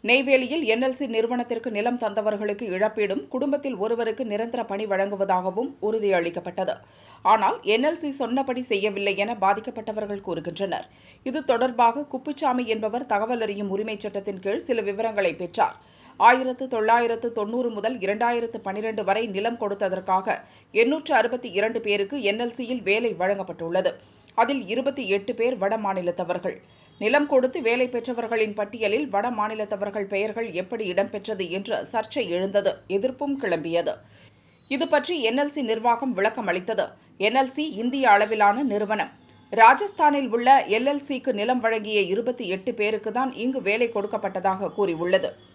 நெய்வேலியில் என்எல்சி நிறுவனத்திற்கு நிலம் தந்தவர்களுக்கு இழப்பீடும் குடும்பத்தில் ஒருவருக்கு நிரந்தர பணி வழங்குவதாகவும் உறுதியளிக்கப்பட்டது ஆனால் என்எல்சி சொன்னபடி செய்யவில்லை என பாதிக்கப்பட்டவர்கள் கூறுகின்றனர் இது தொடர்பாக குப்புச்சாமி என்பவர் தகவல் அறியும் உரிமைச் சட்டத்தின் கீழ் சில விவரங்களை பெற்றார் ஆயிரத்து தொள்ளாயிரத்து தொன்னூறு முதல் இரண்டாயிரத்து பனிரெண்டு வரை நிலம் கொடுத்ததற்காக எண்ணூற்று அறுபத்தி இரண்டு பேருக்கு என்எல்சியில் வேலை வழங்கப்பட்டுள்ளது அதில் இருபத்தி எட்டு பேர் வட மாநிலத்தவர்கள் நிலம் கொடுத்து வேலை பெற்றவர்களின் பட்டியலில் வட மாநிலத்தவர்கள் பெயர்கள் எப்படி இடம்பெற்றது என்ற சர்ச்சை எழுந்தது எதிர்ப்பும் கிளம்பியது இது பற்றி என்எல்சி நிர்வாகம் விளக்கம் அளித்தது என்எல்சி இந்திய அளவிலான நிறுவனம் ராஜஸ்தானில் உள்ள எல்எல்சிக்கு நிலம் வழங்கிய இருபத்தி எட்டு பேருக்கு தான் இங்கு வேலை கொடுக்கப்பட்டதாக கூறியுள்ளது